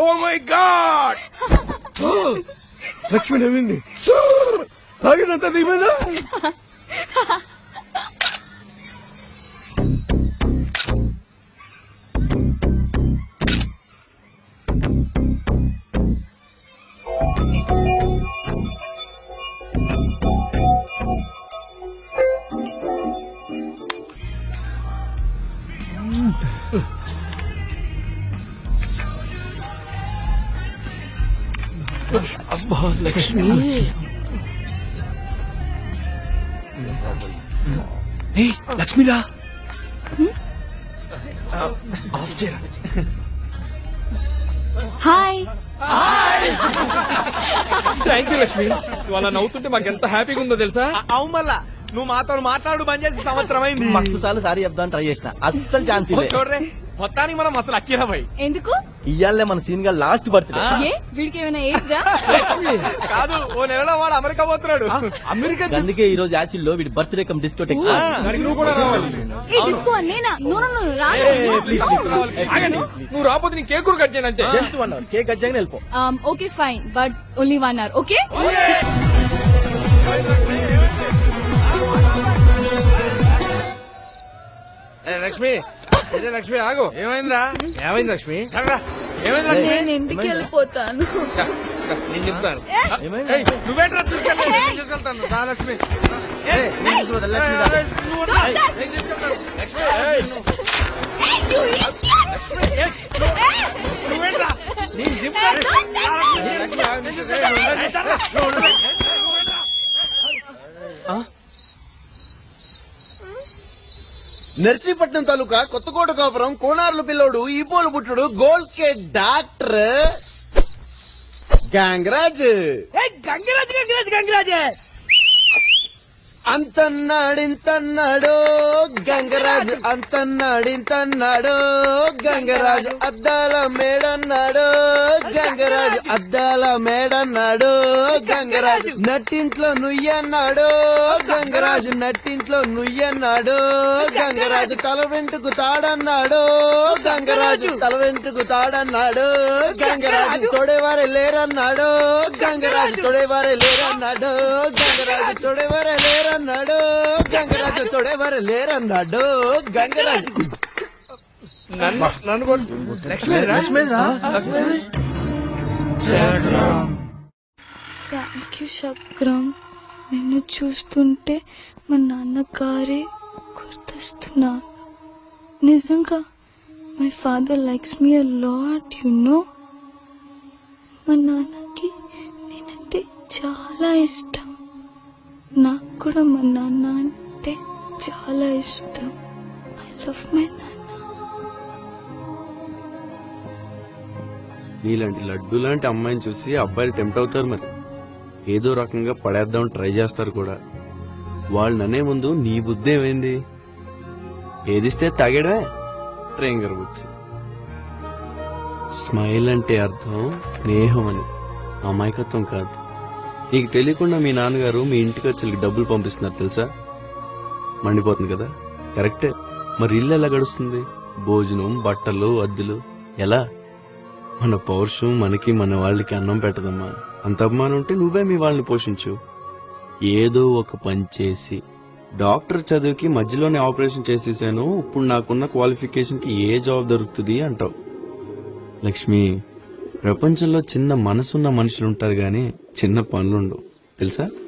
Oh my God Lakshmi నవ్వింది తాగినంత దిగిపోయిందా అబ్బా లక్ష్మి ఏయ్ లక్ష్మిరా ఆఫ్ చేయరా హాయ్ థ్యాంక్ యూ లక్ష్మి నువ్వు అలా నవ్వుతుంటే మాకు ఎంత హ్యాపీగా ఉందో తెలుసా అవు మళ్ళా నువ్వు మాతో మాట్లాడు బంద్ చేసి సంవత్సరం అయింది మస్తు సార్లు సారీ చెప్దాం ట్రై చేసిన అస్సలు ఛాన్స్ ఓ చూడరే మొత్తానికి మనం అసలు అక్కిరా భయ్ ఎందుకు ఇయ్యాలే మన సీన్ గా లాస్ట్ బర్త్డే ఏ వీడికి ఏమైనా ఏజ్రా కాదు ఓ నెలలో వాడు అమెరికా పోతున్నాడు అమెరికా అందుకే ఈ రోజు యాసిడ్ లో వీడి బర్త్డే కమ్ డిస్కోటెక్ దానికి నువ్వు కూడా రావాలి ఏ డిస్కో నేనా నో నో నో రా ఆగండి. నువ్వు రాకపోతే నీ కేక్ కూడా కట్ చేయను అంతే జస్ట్ వన్ అవర్ కేక్ వచ్చాక వెళ్ళిపో okay fine but only one hour okay ఏ, లక్ష్మి ఏ, లక్ష్మి ఆగు ఏమైందిరా ఏమైంది లక్ష్మి రా. ఏమైంది లక్ష్మి నేను ఇంటికి వెళ్ళిపోతాను రా, రా, నేను చెప్తాను ఏమైంది? ఏయ్, నువ్వేట్రా తీసుకెళ్ళి నేను తీసుకెళ్తాను రా లక్ష్మి ఏయ్, నేను తీసుకుపోతా, లక్ష్మి దా. ఏయ్, నువ్వు రా. నేను తీసుకెళ్తాను. లక్ష్మి ఏయ్, Hey, you idiot! Hey! నువ్వేంట్రా నేను Hey, చెప్తాను don't touch me! లక్ష్మి, నేను తీసుకెళ్తాను. ఏయ్, రా, నువ్వు రా. నువ్వేంట్రా? నర్సీపట్నం తాలూకా కొత్తకోట కాపురం కోనార్లు పిల్లోడు ఈపోలు పుట్టుడు గోల్డ్ కే డాక్టర్ గంగరాజ్ గంగిరాజు గంగిరాజు గంగిరాజే అంతన్నాడింతన్నాడు గంగరాజు అంతన్నాడింతన్నాడు గంగరాజు అద్దాల మేడన్నాడు గంగరాజు అద్దాల మేడన్నాడు గంగరాజు నట్టింట్లో నుయ్యన్నాడు గంగరాజు నట్టింట్లో నుయ్యన్నాడు గంగరాజు తల వెంటుకు తాడన్నాడు గంగరాజు తల వెంటుకు తాడన్నాడు గంగరాజు తొడేవారే లేరన్నాడు గంగరాజు తొడేవారే లేరన్నాడు గంగరాజు తొడేవారే లేరన్నాడు గంగరాజు తొడేవారే లేరన్నాడు గంగరాజు నన్ను నన్ను కొట్టు. లక్ష్మి రా. లక్ష్మి థ్యాంక్ యూ శక్రం నిన్ను చూస్తుంటే మా నాన్న కారే గుర్తొస్తున్నా నిజంగా my father likes me lot you know మా నాన్నకి నేనంటే చాలా ఇష్టం నాకు కూడా మా నాన్న అంటే చాలా ఇష్టం ఐ లవ్ మై నాన్న నీలాంటి లడ్డు లాంటి అమ్మాయిని చూసి అబ్బాయిలు టెంప్ట్ అవుతారు మరి ఏదో రకంగా పడేద్దాం ట్రై చేస్తారు కూడా వాళ్ళు ననే ముందు నీ బుద్ధి ఏమైంది ఏదిస్తే తాగడమే ట్రేంగర్ బుచ్చి స్మైల్ అంటే అర్థం స్నేహం అని అమాయకత్వం కాదు నీకు తెలియకుండా మీ నాన్నగారు మీ ఇంటికి వచ్చి డబ్బులు పంపిస్తున్నారు తెలుసా మండిపోతుంది కదా కరెక్టే మరి ఇల్లు ఎలా గడుస్తుంది భోజనం బట్టలు అద్దెలు ఎలా మన పౌరుషం మనకి మన వాళ్ళకి అన్నం పెట్టదమ్మా అంత అభిమానం ఉంటే నువ్వే మీ వాళ్ళని పోషించు ఏదో ఒక పని చేసి డాక్టర్ చదువుకి మధ్యలోనే ఆపరేషన్ చేసేసాను ఇప్పుడు నాకున్న క్వాలిఫికేషన్ కి ఏ జాబ్ దొరుకుతుంది అంటావు లక్ష్మి ప్రపంచంలో చిన్న మనసున్న మనుషులు ఉంటారు గాని చిన్న పనులుండవు తెలుసా